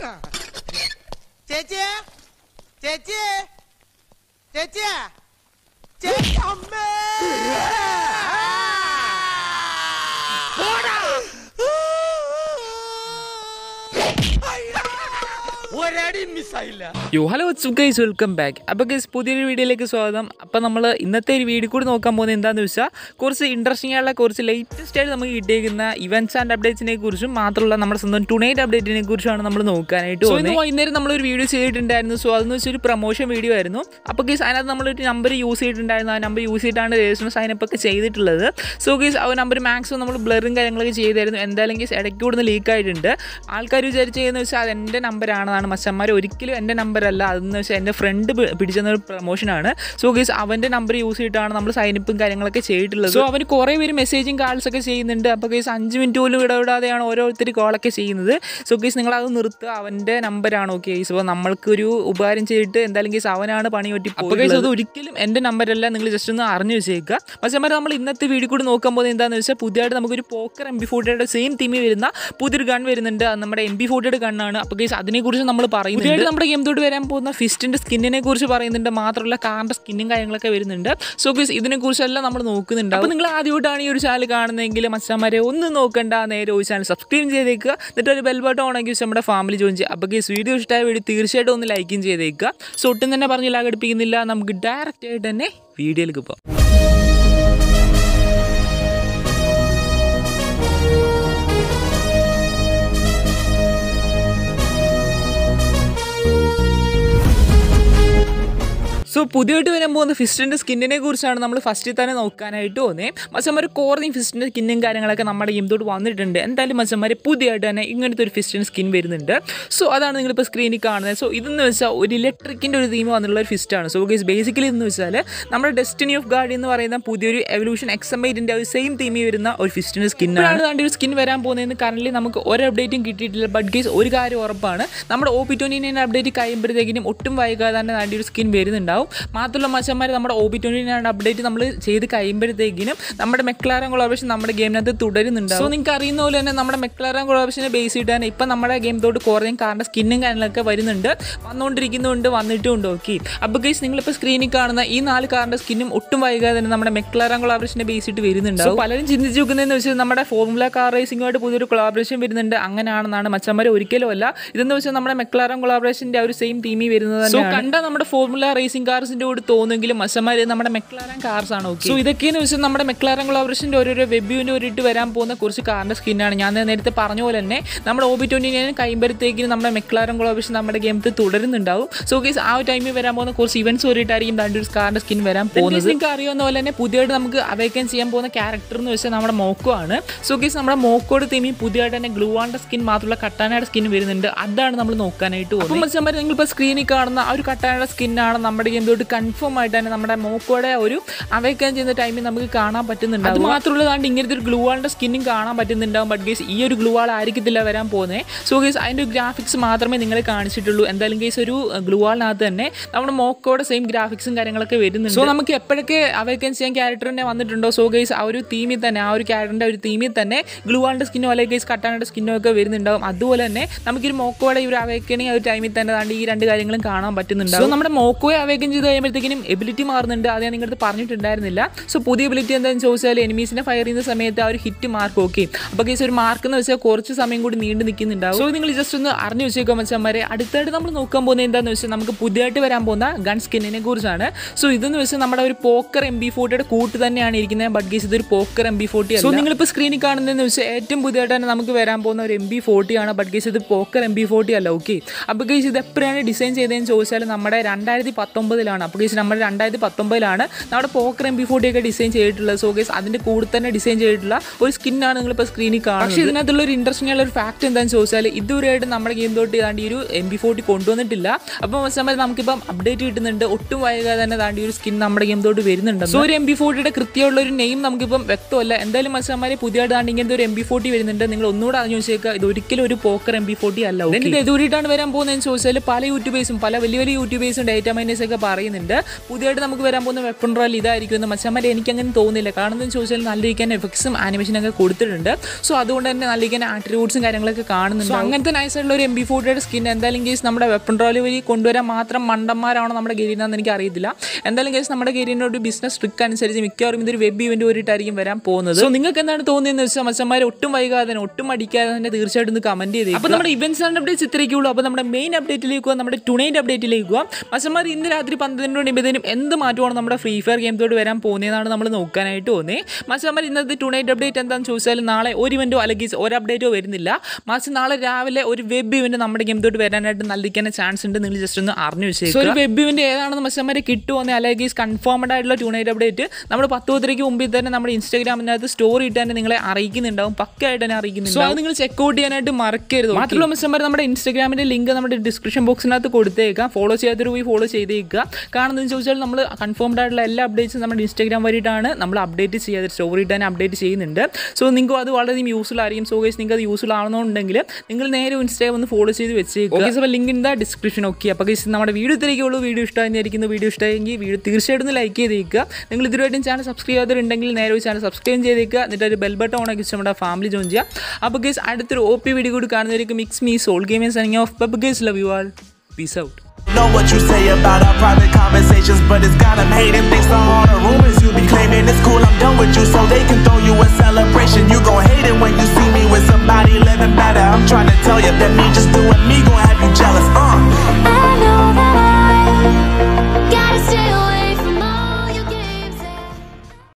ചേച്ചിയെ ചേച്ചിയെ ചേച്ചിയെ ചേച്ചി അമ്മേ ഒരടി മിസ്സായില്ല yo hello guys welcome back അപ്പോൾ ഗൈസ് പുതിയൊരു വീഡിയോയിലേക്ക് സ്വാഗതം അപ്പോൾ നമ്മൾ ഇന്നത്തെ ഒരു വീഡിയോ കൂടി നോക്കാൻ പോകുന്നത് എന്താണെന്ന് വെച്ചാൽ കുറച്ച് ഇൻട്രസ്റ്റിംഗ് ആയിട്ടുള്ള കുറച്ച് ലേറ്റസ്റ്റ് ആയിട്ട് നമുക്ക് കിട്ടിയേക്കുന്ന ഇവൻറ്റ്സ് ആൻഡ് അപ്ഡേറ്റ്സിനെ കുറിച്ചും മാത്രമല്ല നമ്മുടെ സ്വന്തം ടുണൈറ്റ് അപ്ഡേറ്റിനെ കുറിച്ചാണ് നമ്മൾ നോക്കാനായിട്ട് So, പോകുന്നത് വൈകുന്നേരം നമ്മളൊരു വീഡിയോ ചെയ്തിട്ടുണ്ടായിരുന്നു സോ അതെന്ന് വെച്ചാൽ ഒരു പ്രൊമോഷൻ വീഡിയോ ആയിരുന്നു അപ്പോൾ ഗൈസ് അതിനകത്ത് നമ്മളൊരു നമ്പർ യൂസ് ചെയ്തിട്ടുണ്ടായിരുന്നു ആ നമ്പർ യൂസ് ചെയ്തിട്ടാണ് രജിസ്റ്റർ സൈനപ്പ് ഒക്കെ ചെയ്തിട്ടുള്ളത് സോ ഗൈസ് ആ നമ്പർ മാക്സിമം നമ്മൾ ബ്ലറും കാര്യങ്ങളൊക്കെ ചെയ്തായിരുന്നു എന്തായാലും ഗൈസ് ഇടയ്ക്ക് കൂടുന്ന ലീക്ക് ആയിട്ടുണ്ട് ആൾക്കാർ വിചാരിച്ചതെന്ന് വെച്ചാൽ അത് എൻ്റെ നമ്പറാണെന്നാണ് മച്ചന്മാർ ഒരിക്കലും എൻ്റെ നമ്പറല്ല അതെന്ന് വെച്ചാൽ എൻ്റെ ഫ്രണ്ട് പിടിച്ചെന്ന ഒരു പ്രൊമോഷനാണ് സോ ഗൈസ് അവൻ്റെ നമ്പർ യൂസ് ചെയ്തിട്ടാണ് നമ്മൾ സൈനപ്പും കാര്യങ്ങളൊക്കെ ചെയ്തിട്ടുള്ളത് സോ അവന് കുറേ പേര് മെസ്സേജും കാൾസ് ഒക്കെ ചെയ്യുന്നുണ്ട് അപ്പോൾ ഗൈസ് അഞ്ച് മിനിറ്റ് പോലും ഇടപെടാതെയാണ് ഓരോരുത്തർ കോളൊക്കെ ചെയ്യുന്നത് സോ ഗൈസ് നിങ്ങൾ അത് നിർത്തുക അവൻ്റെ നമ്പറാണ് ഓക്കെ ഗൈസ് അപ്പോൾ നമ്മൾക്കൊരു ഉപകാരം ചെയ്തിട്ട് എന്തായാലും ഗൈസ് അവനാണ് പണി പറ്റി അപ്പോൾ ഗൈസ് അത് ഒരിക്കലും എൻ്റെ നമ്പറല്ല നിങ്ങൾ ജസ്റ്റ് ഒന്ന് അറിഞ്ഞു വെച്ചേക്കുക പക്ഷേ നമ്മൾ ഇന്നത്തെ വീഡിയോ കൂടി നോക്കാൻ പോകുന്നത് എന്താണെന്ന് വെച്ചാൽ പുതിയതായിട്ട് നമുക്കൊരു പോക്കർ എം ബി ഫോർട്ടിയുടെ സെയിം തീമിൽ വരുന്ന പുതിയൊരു ഗൺ വരുന്നുണ്ട് അത് നമ്മുടെ എം ബി ഫോർട്ടിയുടെ ഗണ്ണാണ് അപ്പോൾ ഗൈസ് അതിനെക്കുറിച്ച് നമ്മൾ പറയുന്നുണ്ട് പുതിയതായിട്ട് നമ്മുടെ ഗെയിം തൊട്ട് വരാൻ പോകുന്ന ഫിസ്റ്റിൻ്റെ സ്കിന്നിനെ കുറിച്ച് പറയുന്നുണ്ട് മാത്രമല്ല കാറിൻ്റെ സ്കിന്നും കാര്യങ്ങളൊക്കെ വരുന്നുണ്ട് സോ ഗൈസ് ഇതിനെക്കുറിച്ചെല്ലാം നമ്മൾ നോക്കുന്നുണ്ട് അപ്പോൾ നിങ്ങൾ ആദ്യമായിട്ടാണ് ഈ ഒരു ചാനൽ കാണുന്നതെങ്കിൽ മച്ചന്മാരെ ഒന്നും നോക്കണ്ട നേരെ ഒരു ചാനൽ സബ്സ്ക്രൈബ് ചെയ്തേക്കുക എന്നിട്ട് ഒരു ബെൽ ബട്ടൺ ഓണാക്കി വെച്ച് നമ്മുടെ ഫാമിലി ജോയിൻ ചെയ്യുക അപ്പോൾ ഗൈസ് വീഡിയോ ഇഷ്ടമായ വീഡിയോ തീർച്ചയായിട്ടും ഒന്ന് ലൈക്കും ചെയ്തേക്കുക സോ ഒട്ടും തന്നെ പറഞ്ഞ് ലാഗടിപ്പിക്കുന്നില്ല നമുക്ക് ഡയറക്റ്റ് ആയിട്ട് തന്നെ വീഡിയോയിലേക്ക് പോകാം സോ പുതിയതായിട്ട് വരാൻ പോകുന്ന ഫിസ്റ്റിൻ്റെ സ്കിന്നിനെ കുറിച്ചാണ് നമ്മൾ ഫസ്റ്റിൽ തന്നെ നോക്കാനായിട്ട് പോകുന്നത് മച്ചന്മാർ കോർണിയും ഫിസ്റ്റിൻ്റെ സ്കിന്നും കാര്യങ്ങളൊക്കെ നമ്മുടെ ഗെയിം തൊട്ട് വന്നിട്ടുണ്ട് എന്തായാലും മച്ചന്മാർ പുതിയതായിട്ട് തന്നെ ഇങ്ങനത്തെ ഒരു ഫിസ്റ്റിൻ്റെ സ്കിൻ വരുന്നുണ്ട് സോ അതാണ് നിങ്ങളിപ്പോൾ സ്ക്രീനിൽ കാണുന്നത് സോ ഇതെന്ന് വെച്ചാൽ ഒരു ഇലക്ട്രിക്കിൻ്റെ ഒരു തീം വന്നിട്ടുള്ള ഒരു ഫിസ്റ്റാണ് സോ ഗേസ് ബേസിക്കലി എന്ന് വെച്ചാൽ നമ്മുടെ ഡെസ്റ്റിനി ഓഫ് ഗാർഡ് എന്ന് പറയുന്ന പുതിയൊരു എവല്യൂഷൻ എക്സമൈറ്റിൻ്റെ ഒരു സെയിം തീമിൽ വരുന്ന ഒരു ഫിസ്റ്റിൻ്റെ സ്കിന്നാണ് അതിൻ്റെ ഒരു സ്കിൻ വരാൻ പോകുന്നതെന്ന് കറന്റ് നമുക്ക് ഒരു അപ്ഡേറ്റും കിട്ടിയിട്ടില്ല ബട്ട് ഗേസ് ഒരു കാര്യം ഉറപ്പാണ് നമ്മുടെ O P twenty nine update കഴിയുമ്പോഴത്തേക്കിനും ഒട്ടും വൈകാതെ തന്നെ അതിൻ്റെ ഒരു സ്കിൻ വരുന്നുണ്ടാവും മാത്രമല്ല മച്ചന്മാർ നമ്മുടെ O B twenty nine update നമ്മൾ ചെയ്ത് കഴിയുമ്പോഴത്തേക്കിനും നമ്മുടെ മെക്ലാറൻ കൊളാബറേഷൻ നമ്മുടെ ഗെയിമിനകത്ത് തുടരുന്നുണ്ടാവും സോ നിങ്ങൾക്ക് അറിയുന്ന പോലെ തന്നെ നമ്മുടെ മെക്ലാറൻ കൊളാബറേഷനെ ബേസ് ചെയ്തിട്ടാണ് ഇപ്പം നമ്മുടെ ഗെയിം തൊട്ട് കുറേ കാറിൻ്റെ സ്കിന്നും കാര്യങ്ങളൊക്കെ വരുന്നുണ്ട് വന്നുകൊണ്ടിരിക്കുന്നുണ്ട് വന്നിട്ടുമുണ്ട് ഓക്കെ അപ്പോൾ ഗൈസ് നിങ്ങളിപ്പോൾ സ്ക്രീനിൽ കാണുന്ന ഈ നാല് കാറിൻ്റെ സ്കിന്നും ഒട്ടും വൈകാതെ തന്നെ നമ്മുടെ മെക്ലാറൻ കൊളാബറേഷനെ ബേസ് ചെയ്തിട്ട് വരുന്നുണ്ടാവും പലരും ചിന്തിച്ച് നോക്കുന്നതെന്ന് വെച്ചാൽ നമ്മുടെ ഫോർമുല കാർ റേസിംഗുമായിട്ട് പുതിയൊരു കൊളാബറേഷൻ വരുന്നുണ്ട് അങ്ങനെയാണെന്നാണ് മച്ചന്മാർ ഒരിക്കലും അല്ല ഇതെന്ന് വെച്ചാൽ നമ്മുടെ മെക്ലാറൻ കൊളാബറേഷൻ്റെ ആ ഒരു സെയിം തീമിൽ വരുന്നത് സോ കണ്ട നമ്മുടെ ഫോർമുല റേസിംഗ് കാർസിൻ്റെ കൂടെ തോന്നുമെങ്കിലും മച്ചന്മാർ നമ്മുടെ മെക്ലാറൻ കാർസ് ആണ് ഓക്കെ സോ ഇതൊക്കെയെന്ന് വെച്ചാൽ നമ്മുടെ മെക്ലാറൻ കൊളാബറേഷൻ്റെ ഓരോരോ വെബ്യൂവിൻ്റെ ഒരു ഇട്ട് വരാൻ പോകുന്ന കുറച്ച് കാറിൻ്റെ സ്കിന്നാണ് ഞാൻ നേരത്തെ പറഞ്ഞ പോലെ തന്നെ നമ്മുടെ ഒ ബി ട്വൻറ്റി നയൻ കഴിയുമ്പോഴത്തേക്കും നമ്മുടെ മെക്ലാറൻ കൊളാബറേഷൻ നമ്മുടെ ഗെയിമത്തിൽ തുടരുന്നുണ്ടാവും സോ ഗീസ് ആ ഒരു ടൈമിൽ വരാൻ പോകുന്ന കുറച്ച് ഇവന്റ്സ് ഓരിട്ടായിരിക്കും രണ്ട് ഒരു കാറിൻ്റെ സ്കിൻ വരാൻ പോകുന്നത് നിങ്ങൾക്ക് അറിയാവുന്ന പോലെ തന്നെ പുതിയതായിട്ട് നമുക്ക് അവേക്കൻ ചെയ്യാൻ പോകുന്ന ക്യാരക്ടർ എന്ന് വെച്ചാൽ നമ്മുടെ മോക്കോ ആണ് സോ ഗീസ് നമ്മുടെ മോക്കോയുടെ തീമിൽ പുതിയതായിട്ട് തന്നെ ഗ്ലൂവാൻ്റെ സ്കിൻ മാത്രമല്ല കട്ടാനയുടെ സ്കിൻ വരുന്നുണ്ട് അതാണ് നമ്മൾ നോക്കാനായിട്ട് പോകുന്നത് അപ്പം വെച്ചാൽ നിങ്ങളിപ്പോൾ സ്ക്രീനിൽ കാണുന്ന ആ ഒരു കട്ടാനയുടെ സ്കിന്നാണ് നമ്മുടെ ഗെയിം തൊട്ട് കൺഫേം ആയിട്ട് തന്നെ നമ്മുടെ മോക്കോയുടെ ഒരു അവേക്കൻ ചെയ്യുന്ന ടൈമിൽ നമുക്ക് കാണാൻ പറ്റുന്നുണ്ട് അത് മാത്രമല്ല താണ്ട് ഇങ്ങനത്തെ ഒരു ഗ്ലൂവാളിൻ്റെ സ്കിന്നും കാണാൻ പറ്റുന്നുണ്ടാവും ബട്ട് ഗേസ് ഈ ഒരു ഗ്ലൂവാൾ ആയിരിക്കത്തില്ല വരാൻ പോകുന്നത് സോ ഗേസ് അതിൻ്റെ ഗ്രാഫിക്സ് മാത്രമേ നിങ്ങളെ കാണിച്ചിട്ടുള്ളൂ എന്തായാലും ഗേസ് ഒരു ഗ്ലൂവാളിനകത്ത് തന്നെ നമ്മുടെ മോക്കോയുടെ സെയിം ഗ്രാഫിക്സും കാര്യങ്ങളൊക്കെ വരുന്നുണ്ട് സോ നമുക്ക് എപ്പോഴൊക്കെ അവേക്കൻ ചെയ്യാൻ ക്യാരക്ടറിനെ വന്നിട്ടുണ്ടോ സോ ഗേസ് ആ ഒരു തീമിൽ തന്നെ ആ ഒരു ക്യാരക്ടറിൻ്റെ ഒരു തീമിൽ തന്നെ ഗ്ലൂവാളിൻ്റെ സ്കിന്നോ അല്ലെങ്കിൽ ഗേസ് കട്ടാനയുടെ സ്കിന്നോ ഒക്കെ വരുന്നുണ്ടാവും അതുപോലെ തന്നെ നമുക്കൊരു മോക്കോയുടെ ഈ ഒരു അവേക്കണി ആ ഒരു ടൈമിൽ തന്നെ താണ്ട് ഈ രണ്ട് കാര്യങ്ങളും കാണാൻ പറ്റുന്നുണ്ടാവും സോ നമ്മുടെ മോക്കോയെ അവേക്കൻ ചെയ്ത് കഴിയുമ്പോഴത്തേക്കിനും എബിലിറ്റി മാറുന്നുണ്ട് അത് ഞാൻ നിങ്ങളുടെ പറഞ്ഞിട്ടുണ്ടായിരുന്നില്ല സോ പുതിയ എബിലിറ്റി എന്താണെന്ന് ചോദിച്ചാൽ എനിമീസിനെ ഫയർ ചെയ്യുന്ന സമയത്ത് ആ ഒരു ഹിറ്റ് മാർക്ക് ഓക്കെ അപ്പോൾ കേസ് ഒരു മാർക്ക് എന്ന് വെച്ചാൽ കുറച്ച് സമയം കൂടി നീണ്ടു നിൽക്കുന്നുണ്ടാവും സോ നിങ്ങൾ ജസ്റ്റ് ഒന്ന് അറിഞ്ഞു വെച്ചേക്കോ മച്ചന്മാരെ അടുത്തായിട്ട് നമ്മൾ നോക്കാൻ പോകുന്നത് എന്താണെന്ന് വെച്ചാൽ നമുക്ക് പുതിയതായിട്ട് വരാൻ പോകുന്ന ഗൺ സ്കിന്നിനെ കുറിച്ചാണ് സോ ഇതെന്ന് വെച്ചാൽ നമ്മുടെ ഒരു പോക്കർ എം ബി ഫോർട്ടിയുടെ കൂട്ട് തന്നെയാണ് ഇരിക്കുന്നത് ബട്ട് ഗേസ് ഇതൊരു poker M B forty so നിങ്ങളിപ്പോൾ സ്ക്രീനിൽ കാണുന്നതെന്ന് വെച്ചാൽ ഏറ്റവും പുതിയതായിട്ട് തന്നെ നമുക്ക് വരാൻ പോകുന്ന ഒരു എം ബി ഫോർട്ടി ആണ് ബട്ട് ഗേസ് ഇത് പോക്കർ എം ബി ഫോർട്ടി അല്ല ഓക്കെ അപ്പോൾ ഗേസ് ഇത് എപ്പോഴാണ് ഡിസൈൻ ചെയ്തതെന്ന് ചോദിച്ചാൽ നമ്മുടെ രണ്ടായിരത്തി പത്തൊമ്പതിലാണ് അപ്പോൾ ഗേസ് നമ്മുടെ രണ്ടായിരത്തി പത്തൊമ്പതിലാണ് നമ്മുടെ പോക്കർ എം ബി ഫോർട്ടി ഒക്കെ ഡിസൈൻ ചെയ്തിട്ടുള്ളത് സോ ഗേസ് അതിൻ്റെ കൂടെ തന്നെ ഡിസൈൻ ചെയ്തിട്ടുള്ള ഒരു സ്കിന്നാണ് നിങ്ങളിപ്പോൾ സ്ക്രീനിൽ കാണുന്നത് പക്ഷേ ഇതിനകത്തുള്ള ഒരു ഇൻട്രസ്റ്റിംഗ് ആയുള്ള ഒരു ഫാക്ട് എന്താണെന്ന് ചോദിച്ചാൽ ഇതുവരെയായിട്ട് നമ്മുടെ ഗെയിം തൊട്ട് ഏതാണ്ട് ഈ ഒരു എം ബി ഫോർട്ടി കൊണ്ടുവന്നിട്ടില്ല അപ്പോൾ സമയത്ത് നമുക്കിപ്പം അപ്ഡേറ്റ് കിട്ടുന്നുണ്ട് ഒട്ടും വൈകാതെ തന്നെ താണ്ടി ഒരു സ്കിൻ നമ്മുടെ ഗെയിം തൊട്ട് വരുന്നുണ്ട് സോ ഒരു എം ബി ഫോർട്ടിയുടെ കൃത്യമുള്ള ഒരു നെയിം നമുക്കിപ്പം വ്യക്തമല്ല എന്തായാലും മത്സരമാരെ പുതിയതായിട്ട് താണ്ടി ഇങ്ങനത്തെ ഒരു എം ബി ഫോർട്ടി വരുന്നുണ്ട് നിങ്ങൾ ഒന്നുകൂടെ അറിഞ്ഞു വെച്ചേക്കുക ഇത് ഒരിക്കലും ഒരു പോക്കർ എം ബി ഫോർട്ടി അല്ല ഇത് എതുവരെയായിട്ടാണ് വരാൻ പോകുന്നതെന്ന് ചോദിച്ചാൽ പല യൂട്യൂബേഴ്സും പല വലിയ വലിയ യൂട്യൂബേഴ്സും ഡേറ്റ മൈനേഴ്സ് ഒക്കെ പറയുന്നുണ്ട് പുതിയതായിട്ട് നമുക്ക് വരാൻ പോകുന്ന വെപ്പൺ റോയൽ ഇതായിരിക്കും എന്ന് മച്ചന്മാരെ എനിക്കങ്ങനെ തോന്നുന്നില്ല കാരണം എന്താണെന്ന് ചോദിച്ചാൽ നല്ല രീതിക്കാൻ എഫക്ട്സും ആനിമേഷനൊക്കെ കൊടുത്തിട്ടുണ്ട് സോ അതുകൊണ്ട് തന്നെ നല്ല രീതിക്കാൻ ആട്രിബ്യൂട്ട്സും കാര്യങ്ങളൊക്കെ കാണുന്നുണ്ട് So അങ്ങനത്തെ നൈസ് ആയിട്ടുള്ള ഒരു എം ബി ഫോർട്ടിയുടെ സ്കിൻ എന്തായാലും കേസ് നമ്മുടെ വെപ്പൺ റോയൽ വഴി കൊണ്ടുവരാൻ മാത്രം മണ്ടന്മാരാണോ നമ്മുടെ ഗെരീനെന്ന് എനിക്ക് അറിയത്തില്ല എന്തായാലും കേസ് നമ്മുടെ ഗെരീൻ്റെ ഒരു ബിസിനസ് ട്രിക്ക് അനുസരിച്ച് മിക്കവാറും ഇതൊരു വെബ് ഇവന്റ് പോയിട്ടായിരിക്കും വരാൻ പോകുന്നത് സോ നിങ്ങൾക്ക് എന്താണ് തോന്നുന്നതെന്ന് വെച്ചാൽ മച്ചന്മാരെ ഒട്ടും വൈകാതെ തന്നെ ഒട്ടും അടിക്കാതെ തന്നെ തീർച്ചയായിട്ടും ഒന്ന് കമന്റ് ചെയ്തേ അപ്പോൾ നമ്മുടെ ഇവന്റ്സ് ആൻഡ് അപ്ഡേറ്റ്സ് ഇത്രയൊക്കെയുള്ളൂ അപ്പോൾ നമ്മുടെ മെയിൻ അപ്ഡേറ്റിലേക്ക് പോകാം നമ്മുടെ ടുണൈറ്റ് അപ്ഡേറ്റിലേക്ക് പോകാം മച്ചന്മാർ ഇന്ന് രാത്രി പന്ത്രണ്ട് മണിമ്പതിനും എന്ത് മാറ്റമാണ് നമ്മുടെ ഫ്രീ ഫയർ ഗെയിമത്തോട് വരാൻ പോകുന്നതെന്നാണ് നമ്മൾ നോക്കാനായിട്ട് തോന്നിയത് മച്ചന്മാർ ഇന്നത്തെ ടുണൈറ്റ് അപ്ഡേറ്റ് എന്താണെന്ന് ചോദിച്ചാൽ നാളെ ഒരു ഇവൻറ്റോ അല്ലെങ്കിൽ ഒരു അപ്ഡേറ്റോ വരുന്നില്ല മറിച്ച് നാളെ രാവിലെ ഒരു വെബ് ഇവന്റ് നമ്മുടെ ഗെയിമത്തോട്ട് വരാനായിട്ട് നൽകിക്കാൻ ചാൻസ് ഉണ്ട് നിങ്ങൾ ജസ്റ്റ് ഒന്ന് അറിഞ്ഞു വെച്ചേക്കും ഒരു വെബ് ഇവന്റ് ഏതാണെന്ന് മച്ചന്മാരെ കിട്ടുമെന്ന് അല്ലെങ്കിൽ കൺഫേംഡ് ആയിട്ടുള്ള ടുണൈറ്റ് അപ്ഡേറ്റ് നമ്മൾ പത്ത് പത്തരയ്ക്ക് മുമ്പിൽ തന്നെ നമ്മുടെ ഇൻസ്റ്റാഗ്രാമിനകത്ത് സ്റ്റോറി ഇട്ട് തന്നെ നിങ്ങളെ അറിയിക്കുന്നുണ്ടാവും പക്കയായിട്ട് തന്നെ അറിയിക്കുന്നുണ്ട് സോ അത് നിങ്ങൾ ചെക്ക് ഔട്ട് ചെയ്യാനായിട്ട് മറക്കരുത് മാത്രമല്ല മച്ചന്മാർ നമ്മുടെ ഇൻസ്റ്റാഗ്രാമിന്റെ ലിങ്ക് നമ്മുടെ ഡിസ്ക്രിപ്ഷൻ ബോക്സിനകത്ത് കൊടുത്തേക്കാം ഫോളോ ചെയ്യാത്തൊരു പോയി ഫോളോ ചെയ്തേക്കുക കാരണം എന്താണെന്ന് ചോദിച്ചാൽ നമ്മൾ കൺഫേംഡ് ആയിട്ടുള്ള എല്ലാ അപ്ഡേറ്റ്സും നമ്മുടെ ഇൻസ്റ്റാഗ്രാം വഴിയിട്ടാണ് നമ്മൾ അപ്ഡേറ്റ് ചെയ്യാതെ സ്റ്റോറി ഇട്ട് തന്നെ അപ്ഡേറ്റ് ചെയ്യുന്നുണ്ട് സോ നിങ്ങൾക്ക് അത് വളരെയധികം യൂസ്ഫുൾ ആയിരിക്കും സോ ഗൈസ് നിങ്ങൾക്ക് അത് യൂസ്ഫുൾ ആണെന്നുണ്ടെങ്കിൽ നിങ്ങൾ നേരെ ഇൻസ്റ്റാഗ്രാം ഒന്ന് ഫോളോ ചെയ്ത് വെച്ചേക്കുക അപ്പോൾ link in the description okay അപ്പോൾ ഗൈസ് നമ്മുടെ വീഡിയോ ഇത്രയൊക്കെയുള്ളൂ വീഡിയോ ഇഷ്ടമായിരിക്കുന്നു വീഡിയോ ഇഷ്ടമായെങ്കിൽ വീഡിയോ തീർച്ചയായിട്ടും ഒന്ന് ലൈക്ക് ചെയ്തേക്കുക നിങ്ങൾ ഇതുവരെയായിട്ടും ചാനൽ സബ്സ്ക്രൈബ് ചെയ്തിട്ടുണ്ടെങ്കിൽ നേരെ ഒരു ചാനൽ സബ്സ്ക്രൈബ് ചെയ്തേക്കുക എന്നിട്ട് ഒരു ബെൽ ബട്ടൺ ഓണാക്കി വെച്ച് നമ്മുടെ ഫാമിലി ജോയിൻ ചെയ്യുക അപ്പോൾ ഗൈസ് അടുത്തൊരു ഒ പി വീഡിയോ കൂടി കാണുന്നതായിരിക്കും mix me soul gamers signing off bub guys love you all peace out Know what you say about our private conversations, but it's got 'em hating. Thanks to all the rumors you be claiming. It's cool, I'm done with you, so they can throw you a celebration. You gon' hate it when you see me with somebody living better. I'm trying to tell you that me just